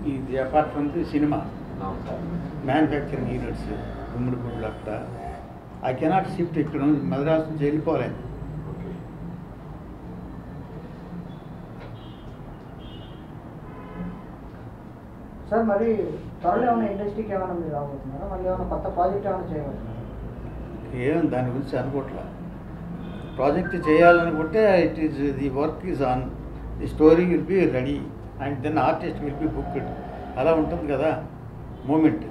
ఇది apart from the cinema అవును sir manufacturing units గుమ్మడి గుడ్లు అక్కడ ఐ కెనాట్ షిఫ్ట్ ఇక్కడ నుంచి మద్రాసు నుంచి వెళ్ళిపోలేను ఓకే సార్ మరి త్వరలో ఏమైనా ఇండస్ట్రీకి ఏమైనా మీరు రాబోతున్నారా మళ్ళీ ఏమైనా కొత్త ప్రాజెక్ట్ ఏమైనా చేయబోతున్నారా ఏం దాని గురించి అనుకోవట్లా ప్రాజెక్ట్ చేయాలనుకుంటే it is the work is on the story will be ready and then artist will be booked అలా ఉంటుంది కదా మూమెంట్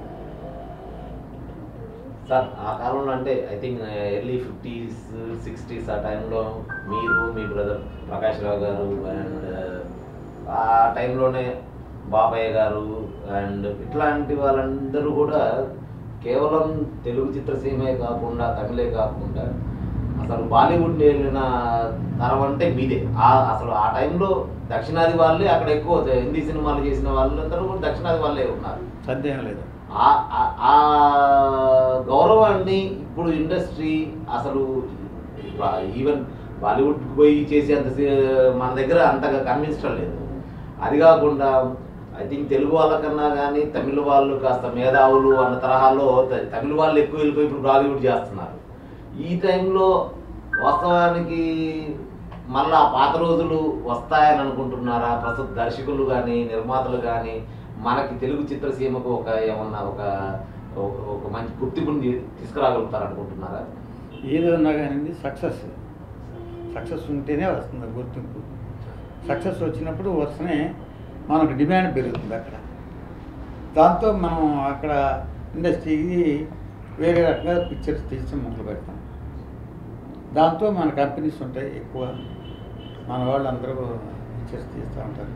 సార్ ఆ కాలంలో అంటే I think early fifties sixties ఆ టైంలో మీరు మీ బ్రదర్ ప్రకాష్ రావు గారు అండ్ ఆ టైంలోనే బాబాయ్ గారు అండ్ ఇట్లాంటి వాళ్ళందరూ కూడా కేవలం తెలుగు చిత్రసీమే కాకుండా తమిళే కాకుండా అసలు బాలీవుడ్ వెళ్ళిన తరం అంటే మీదే ఆ అసలు ఆ టైంలో దక్షిణాది వాళ్ళే అక్కడ ఎక్కువ హిందీ సినిమాలు చేసిన వాళ్ళందరూ కూడా దక్షిణాది వాళ్ళే ఉన్నారు సందేహం లేదు ఆ- ఆ- ఆ గౌరవాన్ని ఇప్పుడు ఇండస్ట్రీ అసలు ఈవెన్ బాలీవుడ్ పోయి చేసేంత సే- మన దగ్గర అంతగా కన్విన్స్టం లేదు అది కాకుండా ఐ థింక్ తెలుగు వాళ్ళకన్నా కానీ తమిళ వాళ్ళు కాస్త మేధావులు అన్న తరహాలో త- తమిళ వాళ్ళు ఎక్కువ వెళ్ళిపోయి ఇప్పుడు బాలీవుడ్ చేస్తున్నారు ఈ టైంలో వాస్తవానికి మళ్ళా పాత రోజులు వస్తాయని అనుకుంటున్నారా ప్రస్తుత దర్శకులు కానీ నిర్మాతలు కానీ మనకి తెలుగు చిత్రసీమకు ఒక ఏమన్నా ఒక ఒక- ఒక మంచి గుర్తింపుని తీ- తీసుకురాగలుగుతారు అనుకుంటున్నారా ఏది ఉన్నా కానీ సక్సెస్ సక్సెస్ ఉంటేనే వస్తుంది గుర్తింపు సక్సెస్ వచ్చినప్పుడు వరుసనే మనకు డిమాండ్ పెరుగుతుంది అక్కడ దాంతో మనం అక్కడ ఇండస్ట్రీకి వేరే రకంగా పిక్చర్స్ తీసి మొదలు పెడతాం దాంతో మన కంపెనీస్ ఉంటాయి ఎక్కువ మన వాళ్ళు అందరూ పిక్చర్స్ తీస్తూ ఉంటారు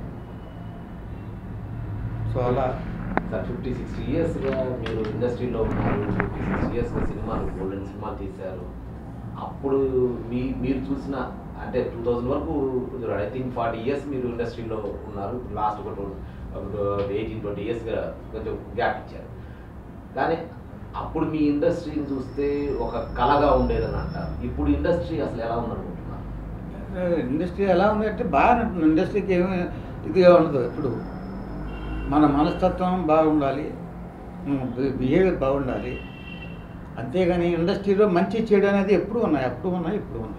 సో అలా సార్ ఫిఫ్టీ సిక్స్టీ ఇయర్స్గా మీరు ఇండస్ట్రీలో ఉన్నారు ఫిఫ్టీ సిక్స్టీ ఇయర్స్గా సినిమాలు గోల్డెన్ సినిమాలు తీశారు అప్పుడు మీ మీరు చూసిన అంటే టూ థౌజండ్ వరకు ఐ థింక్ ఫార్టీ ఇయర్స్ మీరు ఇండస్ట్రీలో ఉన్నారు లాస్ట్ ఒక ఎయిటీన్ ట్వంటీ ఇయర్స్గా కొంచెం గ్యాప్ ఇచ్చారు కానీ అప్పుడు మీ ఇండస్ట్రీని చూస్తే ఒక కళగా ఉండేదని అంటారు ఇప్పుడు ఇండస్ట్రీ అసలు ఎలా ఉందనుకుంటున్నారు ఇండస్ట్రీ ఎలా ఉందంటే బాగానే ఉంటుంది ఇండస్ట్రీకి ఏమి ఇదిగా ఉండదు ఎప్పుడు మన మనస్తత్వం బాగుండాలి బిహేవియర్ బాగుండాలి అంతేగాని ఇండస్ట్రీలో మంచి చెడు అనేది ఎప్పుడు ఉన్నాయి అప్పుడు ఉన్నాయి ఇప్పుడు ఉన్నాయి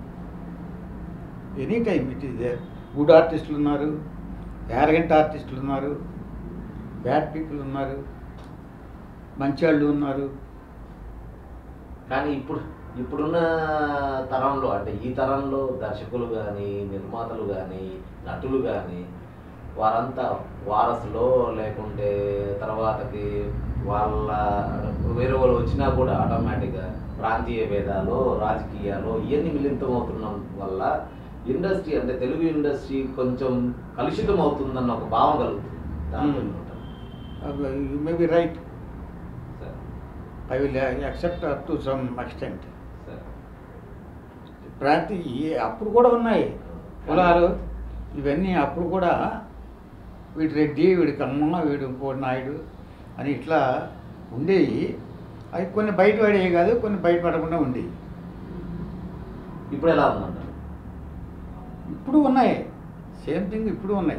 any time it is good ఆర్టిస్టులు ఉన్నారు యారగెంట్ ఆర్టిస్టులు ఉన్నారు బ్యాడ్ పీపుల్ ఉన్నారు మంచి వాళ్ళు ఉన్నారు కానీ ఇప్పుడు ఇప్పుడున్న తరంలో అంటే ఈ తరంలో దర్శకులు కానీ నిర్మాతలు కానీ నటులు కానీ వారంతా వారసులో లేకుంటే తర్వాతకి వాళ్ళ వేరే వాళ్ళు వచ్చినా కూడా ఆటోమేటిక్గా ప్రాంతీయ భేదాలు రాజకీయాలు ఇవన్నీ మిళితం అవుతున్నం వల్ల ఇండస్ట్రీ అంటే తెలుగు ఇండస్ట్రీ కొంచెం కలుషితం అవుతుందన్న ఒక భావం కలుగుతుంది దాంట్లో Hmm. ఏమంటారు? యూ మే బి రైట్ సరే I will accept up to some extent సరే ప్రాంతి ఈ- అప్పుడు కూడా ఉన్నాయి కులాలు ఇవన్నీ అప్పుడు కూడా వీడి రెడ్డి వీడి కమ్మ వీడు ఇంకోటి నాయుడు అని ఇట్లా ఉండేవి అవి కొన్ని బయట పడేవి కాదు కొన్ని బయటపడకుండా ఉండేవి ఇప్పుడు ఎలా ఉందంటారు ఇప్పుడు ఉన్నాయి సేమ్ థింగ్ ఇప్పుడు ఉన్నాయి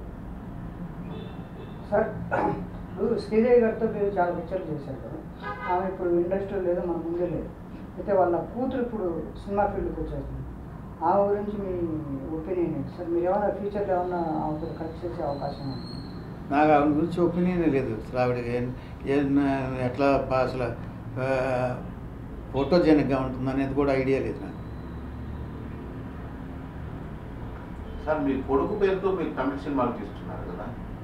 సార్ ఇప్పుడు శ్రీదేవి గారితో మీరు చాలా పిక్చర్లు చేశారు కదా ఆమె ఇప్పుడు ఇండస్ట్రీ లేదు మన ముందే లేదు అయితే వాళ్ళ కూతురు ఇప్పుడు సినిమా ఫీల్డ్కి వచ్చేస్తుంది ఆమె గురించి మీ ఒపీనియన్ ఏంటి సార్ మీరు ఏమైనా ఫ్యూచర్లో ఏమైనా ఆమెతో కలిసి చేసే అవకాశం ఉంది నాకు ఆవిడ గురించి ఒపీనియన్ లేదు అసలు ఆవిడ ఏం- ఏం ఎట్లా ప- అసలు ఫోటోజెనిక్గా ఉంటుంది అనేది కూడా ఐడియా లేదు నాకు సార్ మీ కొడుకు పేరుతో మీరు తమిళ సినిమాలు తీస్తున్నారు కదా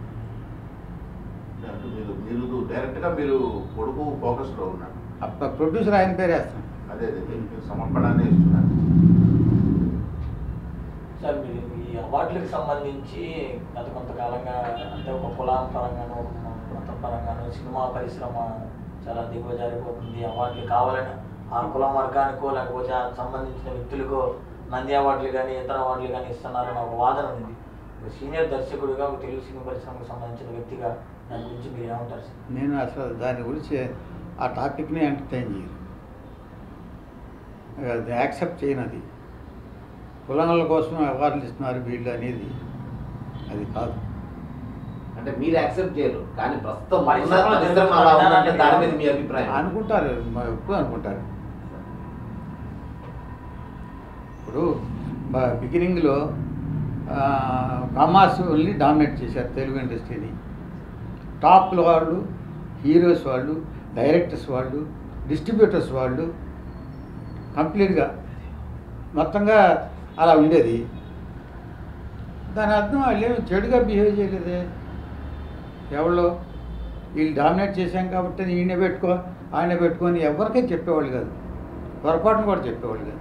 అంటే మీరు మీరు డైరెక్ట్గా మీరు కొడుకు ఫోకస్లో ఉన్నారు అప్ప ప్రొడ్యూసర్ ఆయన పేరు వేస్తాం అదే అదే మీరు సమర్పణనే ఇస్తున్నారు సార్ మీరు ఈ అవార్డులకు సంబంధించి గత కొంతకాలంగా అంటే ఒక కులాల పరంగాను ఒక మత పరంగాను సినిమా పరిశ్రమ చాలా దిగజారిపోతుంది అవార్డులు కావాలని ఆ కులం వర్గానికో లేకపోతే ఆ సంబంధించిన వ్యక్తులకో నంది అవార్డులు కానీ ఇతర అవార్డులు కానీ ఇస్తున్నారని ఒక వాదన ఉంది ఒక సీనియర్ దర్శకుడిగా ఒక తెలుగు సినిమా పరిశ్రమకు సంబంధించిన వ్యక్తిగా దాని గురించి మీరు ఏమంటారు సార్ నేను అసలు దాని గురించి ఆ టాపిక్ని ఎంటర్టైన్ చేయను అది యాక్సెప్ట్ చేయను అది కులాల కోసం అవార్డులు ఇస్తున్నారు వీళ్ళు అనేది అది కాదు అంటే మీరు యాక్సెప్ట్ చేయరు కానీ ప్రస్తుతం ఉన్న పరిశ్రమలో పరిశ్రమ అలా ఉందంటే జరుగుతున్న దాని మీద మీ అభిప్రాయం అనుకుంటారు మ- ఎప్పుడు అనుకుంటారు ఇప్పుడు బిగినింగ్లో కామాసుల్ని డామినేట్ చేశారు తెలుగు ఇండస్ట్రీని టాప్ వాళ్ళు హీరోస్ వాళ్ళు డైరెక్టర్స్ వాళ్ళు డిస్ట్రిబ్యూటర్స్ వాళ్ళు కంప్లీట్గా మొత్తంగా అలా ఉండేది దాని అర్థం వాళ్ళు ఏమి చెడుగా బిహేవ్ చేయలేదే ఎవరో వీళ్ళు డామినేట్ చేశాం కాబట్టి ఈయన పెట్టుకో ఆయన పెట్టుకొని ఎవరికీ చెప్పేవాళ్ళు కాదు పొరపాటును కూడా చెప్పేవాళ్ళు కాదు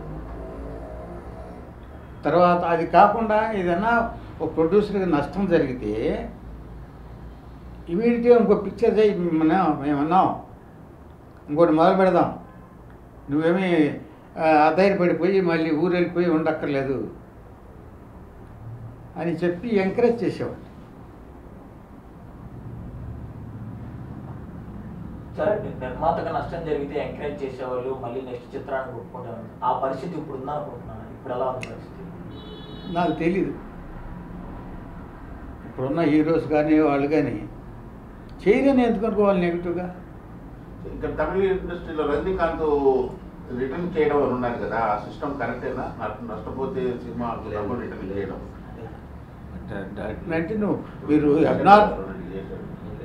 తర్వాత అది కాకుండా ఏదైనా ఒక ప్రొడ్యూసర్కి నష్టం జరిగితే ఇమీడియట్గా ఇంకో పిక్చర్ చేయి మనం మేమన్నాం ఇంకోటి మొదలు పెడదాం నువ్వేమీ ఆ, అధైర్యపడిపోయి మళ్ళీ ఊరు వెళ్ళిపోయి ఉండక్కర్లేదు అని చెప్పి ఎంకరేజ్ చేసేవాళ్ళు సరే నిర్మాతకు నష్టం జరిగితే ఎంకరేజ్ చేసేవాళ్ళు మళ్ళీ నెక్స్ట్ చిత్రాన్ని కొట్టుకుంటారు ఆ పరిస్థితి ఇప్పుడు ఉందా అనుకుంటున్నాను ఇప్పుడు ఎలా ఉంది పరిస్థితి నాకు తెలీదు ఇప్పుడున్న హీరోస్ కానీ వాళ్ళు కానీ చేయరని ఎందుకు అనుకోవాలి నెగిటివ్గా ఇక్కడ తమిళ ఇండస్ట్రీలో రజనీకాంత్ రిటర్న్ చేయడం అని ఉన్నది కదా ఆ సిస్టమ్ కరెక్టేనా నష్ట- నష్టపోతే సినిమా డబ్బులు రిటర్న్ చేయడం అంటే నువ్వు మీరు అబ్నార్ చేశాడు.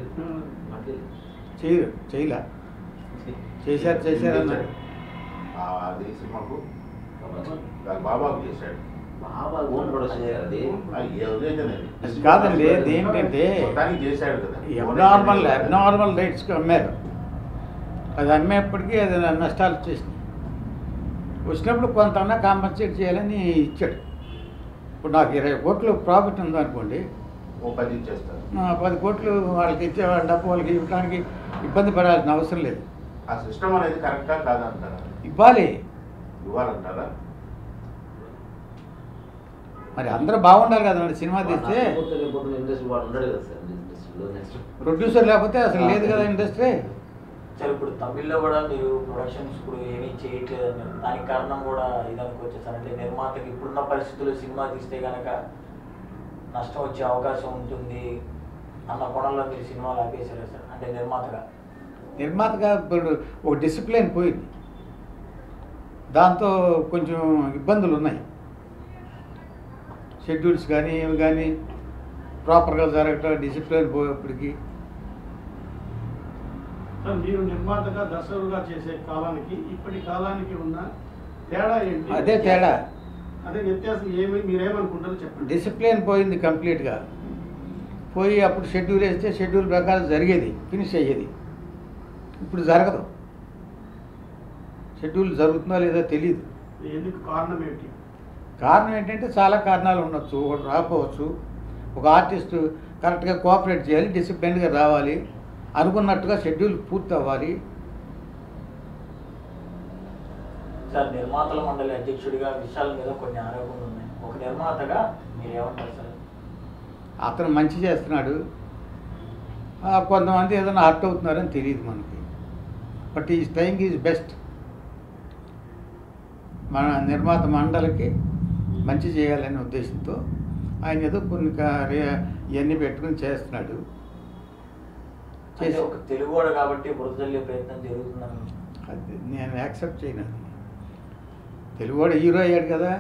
చేయరు చేయలే చేశారు చేశారు అన్నారు ఆ, అది సినిమాకు దాని బాబాకు చేశాడు బాబా ఓన్ ప్రొడక్షన్ అది ఆ, ఏ ఉద్దేశం అది? అది కాదండి, అది ఏంటంటే మొత్తానికి చేశాడు కదా అబ్నార్మల్ అబ్నార్మల్ రైట్స్కి అమ్మారు అది అమ్మేప్పటికీ అది నష్టాలు వచ్చేసింది వచ్చినప్పుడు కొంత అన్నా కాంపన్సేట్ చేయాలని ఇచ్చాడు ఇప్పుడు నాకు ఇరవై కోట్లు ప్రాఫిట్ ఉందనుకోండి ఓ పది ఇచ్చేస్తారు ఆ పది కోట్లు వాళ్ళకి ఇచ్చే వాళ్ళ డబ్బు వాళ్ళకి ఇవ్వడానికి ఇబ్బంది పడాల్సిన అవసరం లేదు ఆ సిస్టమ్ అనేది కరెక్టా కాదంటారా ఇవ్వాలి ఇవ్వాలంటారా మరి అందరూ బాగుండాలి కదా మరి సినిమా తీస్తే ఇండస్ట్రీ వాడు ఉండడు కదా సార్ ఇండస్ట్రీలో నెక్స్ట్ ప్రొడ్యూసర్ లేకపోతే అసలు లేదు కదా ఇండస్ట్రీ సరే ఇప్పుడు తమిళ్లో కూడా మీరు ప్రొడక్షన్స్ ఇప్పుడు ఏమీ చేయట్లేదు అన్నారు దానికి కారణం కూడా ఇది అనుకోవచ్చు సార్ అంటే నిర్మాతకి ఇప్పుడున్న పరిస్థితుల్లో సినిమా తీస్తే కనుక నష్టం వచ్చే అవకాశం ఉంటుంది అన్న కోణంలో మీరు సినిమాలు ఆపేశారు సార్ అంటే నిర్మాతగా నిర్మాతగా ఇప్పుడు ఒక డిసిప్లిన్ పోయింది దాంతో కొంచెం ఇబ్బందులు ఉన్నాయి షెడ్యూల్స్ కానీ ఇవి కానీ ప్రాపర్గా జరగటం డిసిప్లిన్ పోయేప్పటికి సార్ మీరు నిర్మాతగా దర్శకులుగా చేసే కాలానికి ఇప్పటి కాలానికి ఉన్న తేడా ఏంటి అదే తేడా అదే వ్యత్యాసం ఏమి మీరేమనుకుంటారో చెప్పండి డిసిప్లిన్ పోయింది కంప్లీట్గా పోయి అప్పుడు షెడ్యూల్ వేస్తే షెడ్యూల్ ప్రకారం జరిగేది ఫినిష్ అయ్యేది ఇప్పుడు జరగదు షెడ్యూల్ జరుగుతుందో లేదో తెలియదు ఎందుకు కారణం ఏంటి కారణం ఏంటంటే చాలా కారణాలు ఉండొచ్చు ఒకటి రాకపోవచ్చు ఒక ఆర్టిస్ట్ కరెక్ట్గా కోఆపరేట్ చేయాలి డిసిప్లిన్గా రావాలి అనుకున్నట్టుగా షెడ్యూల్ పూర్తి అవ్వాలి సార్ నిర్మాతల మండలి అధ్యక్షుడిగా విషయాల మీద కొన్ని ఆరోపణలు ఉన్నాయి ఒక నిర్మాతగా మీరు ఏమంటారు సార్ అతను మంచి చేస్తున్నాడు ఆ, కొంతమంది ఏదైనా హర్ట్ అవుతున్నారని తెలియదు మనకి బట్ ఈ స్టైంగ్ ఈజ్ బెస్ట్ మన నిర్మాత మండలికి మంచి చేయాలనే ఉద్దేశంతో ఆయన ఏదో కొన్ని కా- రే- ఇవన్నీ పెట్టుకుని చేస్తున్నాడు అంటే చేసి ఒక తెలుగువాడు కాబట్టి బురద చల్లే ప్రయత్నం జరుగుతుందని అది నేను యాక్సెప్ట్ చేయను అది తెలుగువాడు హీరో అయ్యాడు కదా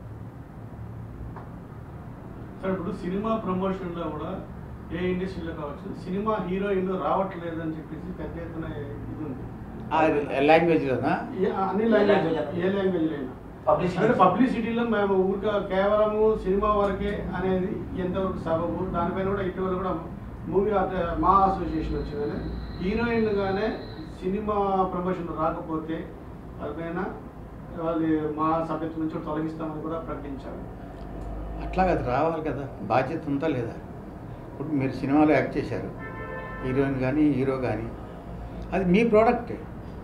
సార్ ఇప్పుడు సినిమా ప్రమోషన్లో కూడా ఏ ఇండస్ట్రీలో కావచ్చు సినిమా హీరోయిన్లు రావట్లేదు అని చెప్పేసి పెద్ద ఎత్తున ఇది ఉంది ఆ లాంగ్వేజ్లోనా ఏ- అన్ని ఏ లాంగ్వేజ్ language ఏ లాంగ్వేజ్ అయినా Publicity. అంటే పబ్లిసిటీలో మేము ఊరిక కేవలము సినిమా వరకే అనేది ఎంతవరకు సబబు దానిపైన కూడా ఇటీవల కూడా మూవీ మా అసోసియేషన్ వచ్చిందని హీరోయిన్గానే సినిమా ప్రమోషన్ రాకపోతే వాళ్ళపైన వాళ్ళు మా సభ్యత్వం నుంచి తొలగిస్తామని కూడా ప్రకటించారు అట్లా అది రావాలి కదా బాధ్యత ఉందా లేదా ఇప్పుడు మీరు సినిమాలో యాక్ట్ చేశారు హీరోయిన్ కానీ హీరో కానీ అది మీ ప్రోడక్టే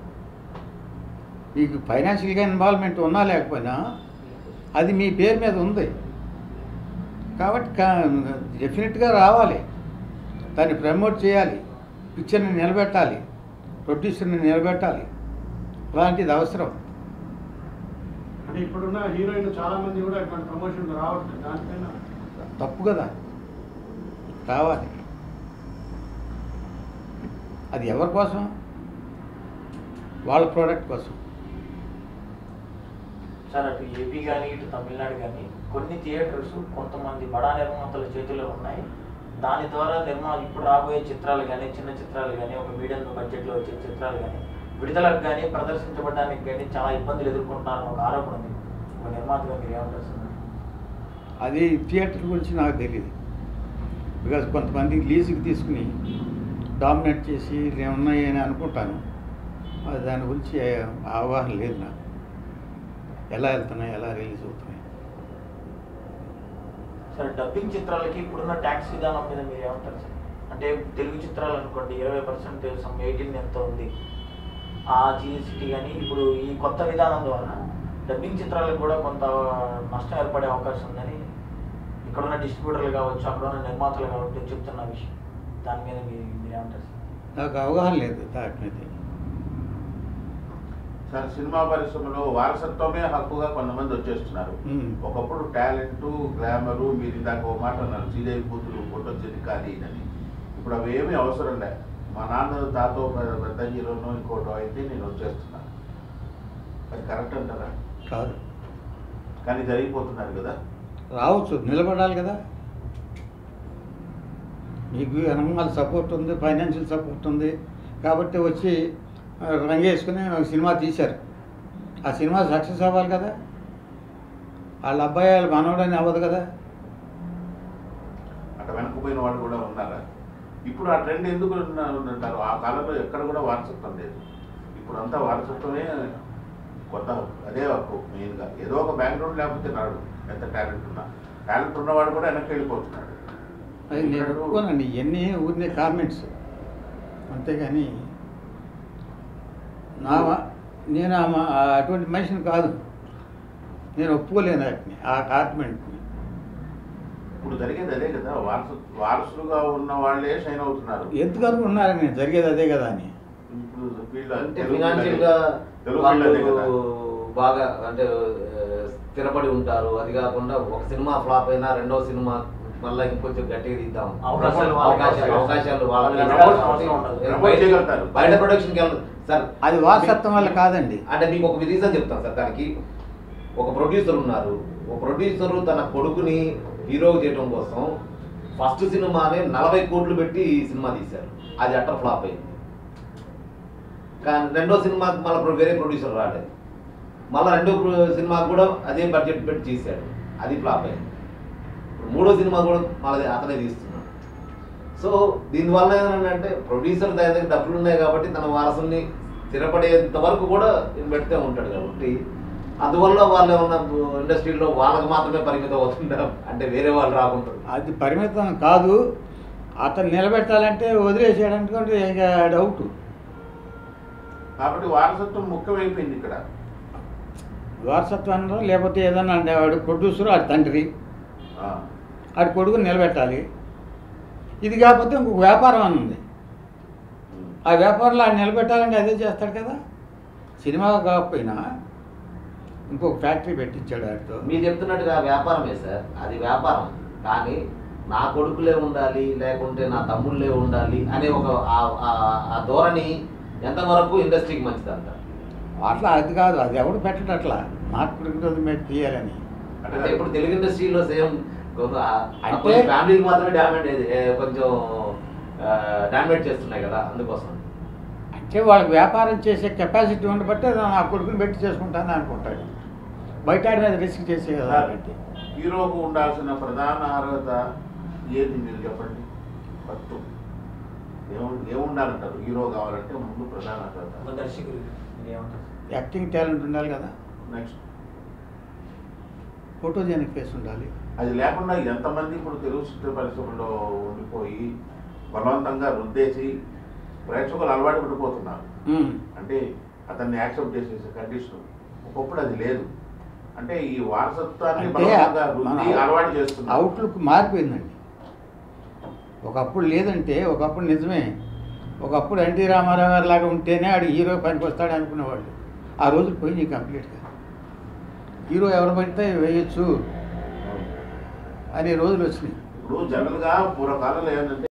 మీకు ఫైనాన్షియల్గా ఇన్వాల్వ్మెంట్ ఉన్నా లేకపోయినా అది మీ పేరు మీద ఉంది కాబట్టి డెఫినెట్గా రావాలి దాన్ని ప్రమోట్ చేయాలి పిక్చర్ని నిలబెట్టాలి ప్రొడ్యూసర్ని నిలబెట్టాలి అలాంటిది అవసరం అంటే ఇప్పుడున్న హీరోయిన్ చాలా మంది కూడా ఇట్లాంటి ప్రమోషన్ రావట్లేదు దానిపైన తప్పు కదా రావాలి అది ఎవరి కోసం వాళ్ళ ప్రోడక్ట్ కోసం సార్ అటు ఏపీ కానీ ఇటు తమిళనాడు కానీ కొన్ని థియేటర్స్ కొంతమంది బడా నిర్మాతల చేతిలో ఉన్నాయి దాని ద్వారా నిర్మా ఇప్పుడు రాబోయే చిత్రాలు కానీ చిన్న చిత్రాలు కానీ ఒక మీడియం బడ్జెట్లో వచ్చే చిత్రాలు కానీ విడుదలకు కానీ ప్రదర్శించబడడానికి కానీ చాలా ఇబ్బందులు ఎదుర్కొంటున్నారని ఒక ఆరోపణ ఉంది ఒక నిర్మాతగా మీరు ఏమంటారు సార్ అది థియేటర్ గురించి నాకు తెలియదు బికాజ్ కొంతమంది లీజుకి తీసుకుని డామినేట్ చేసి ఇవి ఉన్నాయి అని అనుకుంటాను అది దాని గురించి అవగాహన లేదు నాకు ఎలా వెళ్తున్నాయి ఎలా రిలీజ్ అవుతున్నాయి సార్ డబ్బింగ్ చిత్రాలకి ఇప్పుడున్న ట్యాక్స్ విధానం మీద మీరు ఏమంటారు సార్ అంటే తెలుగు చిత్రాలు అనుకోండి ఇరవై పర్సెంట్ సమ్ ఎయిటీన్ ఎంత ఉంది ఆ జిఎస్టీ కానీ ఇప్పుడు ఈ కొత్త విధానం ద్వారా డబ్బింగ్ చిత్రాలకు కూడా కొంత నష్టం ఏర్పడే అవకాశం ఉందని ఇక్కడున్న డిస్ట్రిబ్యూటర్లు కావచ్చు అక్కడ ఉన్న నిర్మాతలు కావచ్చు చెప్తున్న విషయం దాని మీద మీరు మీరేమంటారు సార్ నాకు అవగాహన లేదు దాని మీద సార్ సినిమా పరిశ్రమలో వారసత్వమే హక్కుగా కొంతమంది వచ్చేస్తున్నారు మ్మ్. ఒకప్పుడు టాలెంట్ గ్లామరు మీరు ఇందాక ఒక మాట అన్నారు శ్రీదేవి కూతురు ఫోటో చెది కాదు అని ఇప్పుడు అవి ఏమీ అవసరం లే మా నాన్న తాతో పెద్ద- పెద్ద హీరోనో ఇంకోటో అయితే నేను వచ్చేస్తున్నాను అది కరెక్ట్ అంటారా కాదు కానీ జరిగిపోతున్నారు కదా రావచ్చు నిలబడాలి కదా మీకు వెనకాల సపోర్ట్ ఉంది ఫైనాన్షియల్ సపోర్ట్ ఉంది కాబట్టి వచ్చి ఆ, రంగేసుకుని ఒక సినిమా తీశారు ఆ సినిమా సక్సెస్ అవ్వాలి కదా వాళ్ళ అబ్బాయి వాళ్ళ మనవడని అవ్వదు కదా అక్కడ వెనకపోయిన వాళ్ళు కూడా ఉన్నారా ఇప్పుడు ఆ ట్రెండ్ ఎందుకు ఉన్న- ఉందంటారు ఆ కాలంలో ఎక్కడ కూడా వారసత్వం లేదు ఇప్పుడు అంతా వారసత్వమే కొత్త హక్కు అదే హక్కు మెయిన్గా ఏదో ఒక బ్యాక్గ్రౌండ్ లేకపోతే రాడు ఎంత టాలెంట్ ఉన్నా టాలెంట్ ఉన్నవాడు కూడా వెనక్కి వెళ్ళిపోతున్నాడు అది నేను ఒప్పుకోనండి ఇవన్నీ ఊరినే కామెంట్స్ అంతేగాని నా నేను ఆ మా- ఆ అటువంటి మనిషిని కాదు నేను ఒప్పుకోలేను వాటిని ఆ కామెంట్ని ఇప్పుడు జరిగేది అదే కదా వారసు వారసులుగా ఉన్న వాళ్ళే షైన్ అవుతున్నారు ఎందుకు అనుకుంటున్నారని నేను జరిగేది అదే కదా అని ఇప్పుడు ఫీల్డ్ అంటే తెలుగు ఫినాన్షియల్ ఫీల్డ్ గా అదే. తెలుగు ఫీల్డ్ అదే కదా వాళ్ళు బాగా అంటే ఆ, స్థిరపడి ఉంటారు అది కాకుండా ఒక సినిమా ఫ్లాప్ అయినా రెండో సినిమా మళ్ళీ ఇంకొంచెం గట్టిగా తీద్దాం అవకాశాలు అవకాశాలు అవకాశాలు వాళ్ళకి వాళ్ళకి ఇవ్వాలి. అవసరం ఉండదు. బయట- చేయగలుగుతారు. బయట ప్రొడక్షన్కి వెళ్ళదు సార్ అది వారసత్వం వల్ల కాదండి అంటే మీకు ఒక రీజన్ చెప్తాను సార్ దానికి ఒక ప్రొడ్యూసర్ ఉన్నారు ఒక ప్రొడ్యూసర్ తన కొడుకుని హీరో చేయడం కోసం ఫస్ట్ సినిమానే నలభై కోట్లు పెట్టి ఈ సినిమా తీశారు అది అట్టర్ ఫ్లాప్ అయింది కానీ రెండో సినిమాకి మళ్ళీ వేరే ప్రొడ్యూసర్ రాలేదు మళ్ళీ రెండో ప్రొ- సినిమాకి కూడా అదే బడ్జెట్ పెట్టి తీశాడు అది ఫ్లాప్ అయింది ఇప్పుడు మూడో సినిమా కూడా మళ్ళీ అతనే తీస్తున్నాడు సో దీనివల్ల ఏంటంటే ప్రొడ్యూసర్ దాని దగ్గర డబ్బులు ఉన్నాయి కాబట్టి తన వారసుని స్థిరపడేంత వరకు కూడా ఈయన పెడితే ఉంటాడు కాబట్టి అందువల్ల వాళ్ళు ఏమన్నా ఇండస్ట్రీలో వాళ్ళకి మాత్రమే పరిమితం అవుతుంటారు అంటే వేరే వాళ్ళు రాకుండా అది పరిమితం కాదు అతను నిలబెట్టాలంటే వదిలేసేయడానికి ఇక డౌట్ కాబట్టి వారసత్వం ముఖ్యమైపోయింది ఇక్కడ వారసత్వం అనడం లేకపోతే ఏదన్నా అంటే వాడు ప్రొడ్యూసర్ వాడి తండ్రి ఆ. వాడి కొడుకుని నిలబెట్టాలి ఇది కాకపోతే ఇంకొక వ్యాపారం అని ఉంది ఆ వ్యాపారంలో ఆయన నిలబెట్టాలంటే అదే చేస్తాడు కదా సినిమా కాకపోయినా ఇంకొక ఫ్యాక్టరీ పెట్టించాడు వాడితో మీరు చెప్తున్నట్టుగా వ్యాపారమే సార్ అది వ్యాపారం కానీ నా కొడుకులే ఉండాలి లేకుంటే నా తమ్ముళ్ళే ఉండాలి అనే ఒక ఆ- ఆ- ఆ ధోరణి ఎంతవరకు ఇండస్ట్రీకి మంచిదంట అట్లా అది కాదు అది ఎవడు పెట్టడు అట్లా నాకు కొడుకు మీద తీయాలని అంటే ఇప్పుడు తెలుగు ఇండస్ట్రీలో సేమ్ అంటే- ఫ్యామిలీకి మాత్రమే డామినేట్ కొంచెం డామినేట్ చేస్తున్నాయి కదా అందుకోసం అంటే వాళ్ళకి వ్యాపారం చేసే కెపాసిటీ ఉండబట్టే నా కొడుకుని పెట్టి చేసుకుంటాను అనుకుంటాడు బయట ఆడి మీద రిస్క్ చేసే కదా కాబట్టి హీరోకు ఉండాల్సిన ప్రధాన అర్హత ఏది మీరు చెప్పండి ఫస్ట్ ఏము ఏముండాలంటారు హీరో కావాలంటే ముందు ప్రధాన అర్హత ఒక దర్శకులు మీరు ఏమంటారు యాక్టింగ్ టాలెంట్ ఉండాలి కదా నెక్స్ట్ ఫోటోజెనిక్ ఫేస్ ఉండాలి అది లేకుండా ఎంతమంది ఇప్పుడు తెలుగు చిత్ర పరిశ్రమలో ఉండిపోయి బలవంతంగా రుద్దేసి ప్రేక్షకులు అలవాటు పడిపోతున్నారు ఉమ్. అంటే అతన్ని యాక్సెప్ట్ చేసేసే కండిషన్ ఒకప్పుడు అది లేదు అంటే ఈ వారసత్వాన్ని అంటే బలవంతంగా మన రుద్ది అలవాటు చేస్తున్నారు అవుట్లుక్ మారిపోయిందండి ఒకప్పుడు లేదంటే ఒకప్పుడు నిజమే ఒకప్పుడు ఎన్టీ రామారావు గారి లాగా ఉంటేనే ఆడు హీరో పనికి వస్తాడు అనుకునేవాళ్ళు ఆ రోజులు పోయి కంప్లీట్గా హీరో ఎవరు పడితే వేయచ్చు అనే రోజులు వచ్చినాయి ఇప్పుడు జనరల్గా పూర్వకాలంలో ఏంటంటే